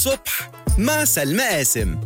الصبح مع سلمى قاسم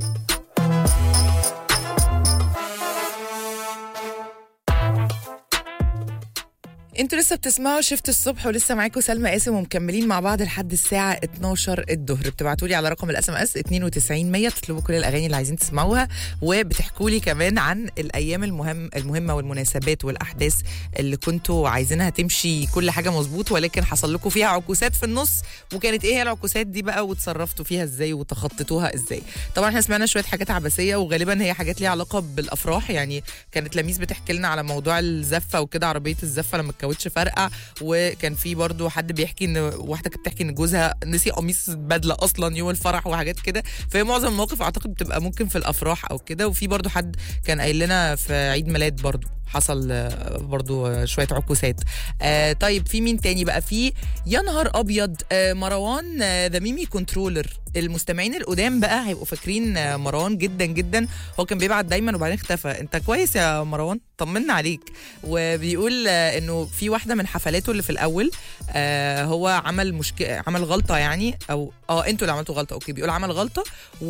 انتوا لسه بتسمعوا شفت الصبح ولسه معاكم سلمى قاسم ومكملين مع بعض لحد الساعه 12 الظهر بتبعتوا لي على رقم الاس ام اس 92 100 تطلبوا كل الاغاني اللي عايزين تسمعوها وبتحكوا لي كمان عن الايام المهم المهمه والمناسبات والاحداث اللي كنتوا عايزينها تمشي كل حاجه مظبوط ولكن حصل لكم فيها عكوسات في النص وكانت ايه هي العكوسات دي بقى وتصرفتوا فيها ازاي وتخطيتوها ازاي طبعا احنا سمعنا شويه حاجات عبثيه وغالبا هي حاجات ليها علاقه بالافراح يعني كانت لميس بتحكي لنا على موضوع الزفه وكده عربيه الزفه لما الكاوتش فرقع وكان في برضو حد بيحكي ان واحده كانت بتحكي ان جوزها نسي قميص بدله اصلا يوم الفرح وحاجات كده فهي معظم المواقف اعتقد بتبقى ممكن في الافراح او كده وفي برضو حد كان قايل لنا في عيد ميلاد برضو حصل آه، برضو آه، شويه عكوسات آه طيب في مين تاني بقى في يا نهار ابيض آه مروان آه ذا ميمي كنترولر المستمعين القدام بقى هيبقوا فاكرين آه، مروان جدا جدا هو كان بيبعت دايما وبعدين اختفى انت كويس يا مروان طمنا عليك وبيقول آه، انه في واحده من حفلاته اللي في الاول آه هو عمل مشكله عمل غلطه يعني او اه انتوا اللي عملتوا غلطه اوكي بيقول عمل غلطه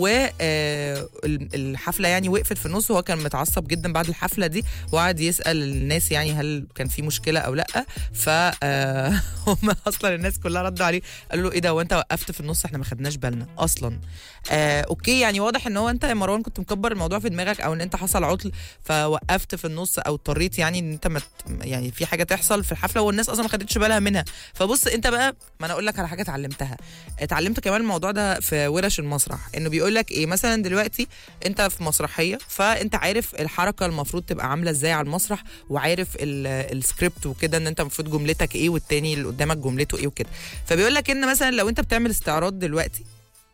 والحفله يعني وقفت في النص وهو كان متعصب جدا بعد الحفله دي وقعد يسال الناس يعني هل كان في مشكله او لا ف آه، هم اصلا الناس كلها ردوا عليه قالوا له ايه ده وانت وقفت في النص احنا ما خدناش بالنا اصلا آه اوكي يعني واضح ان هو انت يا مروان كنت مكبر الموضوع في دماغك او ان انت حصل عطل فوقفت في النص او اضطريت يعني ان انت مت يعني في حاجه تحصل في الحفله والناس اصلا ما خدتش بالها منها فبص انت بقى ما انا اقول لك على حاجه اتعلمتها اتعلمت كمان الموضوع ده في ورش المسرح انه بيقول لك ايه مثلا دلوقتي انت في مسرحيه فانت عارف الحركه المفروض تبقى عامله ازاي على المسرح وعارف ال- السكريبت وكده ان انت المفروض جملتك ايه والتاني اللي قدامك جملته ايه وكده فبيقول لك ان مثلا لو انت بتعمل استعراض دلوقتي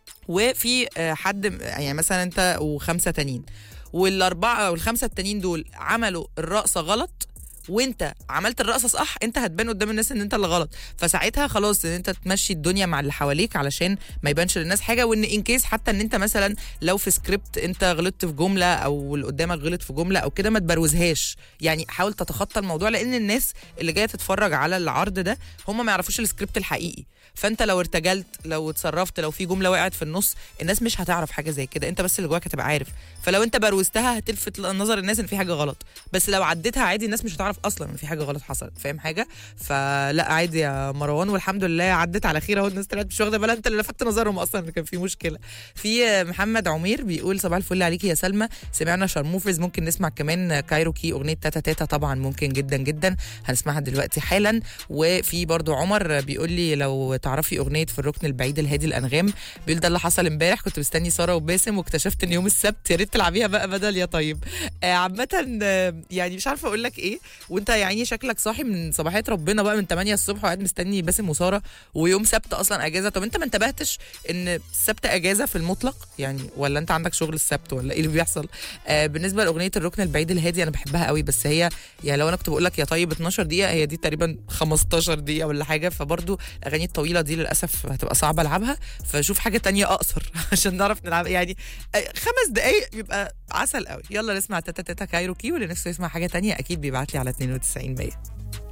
وفي آه، حد يعني مثلا انت وخمسه تانيين والاربعه او الخمسه التانيين دول عملوا الرقصه غلط وانت عملت الرقصه صح انت هتبان قدام الناس ان انت اللي غلط فساعتها خلاص ان انت تمشي الدنيا مع اللي حواليك علشان ما يبانش للناس حاجه وان ان كيس حتى ان انت مثلا لو في سكريبت انت غلطت في جمله او اللي قدامك غلط في جمله او كده ما تبروزهاش يعني حاول تتخطى الموضوع لان الناس اللي جايه تتفرج على العرض ده هم ما يعرفوش السكريبت الحقيقي فانت لو ارتجلت لو اتصرفت لو في جمله وقعت في النص الناس مش هتعرف حاجه زي كده انت بس اللي جواك هتبقى عارف فلو انت بروزتها هتلفت نظر الناس ان في حاجه غلط بس لو عديتها عادي الناس مش هتعرف اصلا ان في حاجه غلط حصلت فاهم حاجه فلا عادي يا مروان والحمد لله عدت على خير اهو الناس طلعت مش واخده بالها انت اللي لفت نظرهم اصلا ان كان في مشكله في محمد عمير بيقول صباح الفل عليكي يا سلمى سمعنا شارموفرز ممكن نسمع كمان كايروكي اغنيه تاتا تاتا طبعا ممكن جدا جدا هنسمعها دلوقتي حالا وفي برضو عمر بيقول لي لو تعرفي اغنيه في الركن البعيد الهادي الانغام بيقول ده اللي حصل امبارح كنت مستني ساره وباسم واكتشفت ان يوم السبت يا ريت تلعبيها بقى بدل يا طيب آه، عامه آه، يعني مش عارفه اقول لك ايه وانت يعني شكلك صاحي من صباحيه ربنا بقى من 8 الصبح وقاعد مستني باسم وساره ويوم سبت اصلا اجازه طب انت ما انتبهتش ان السبت اجازه في المطلق يعني ولا انت عندك شغل السبت ولا ايه اللي بيحصل آه بالنسبه لاغنيه الركن البعيد الهادي انا بحبها قوي بس هي يعني لو انا كنت بقول لك يا طيب 12 دقيقه هي دي تقريبا 15 دقيقه ولا حاجه فبرضو الاغاني الطويله دي للاسف هتبقى صعبه العبها فشوف حاجه تانية اقصر عشان نعرف نلعب يعني آه، خمس دقايق بيبقى عسل قوي يلا نسمع تاتا تاتا كايروكي واللي نفسه يسمع حاجه تانية اكيد بيبعت لي على 92 100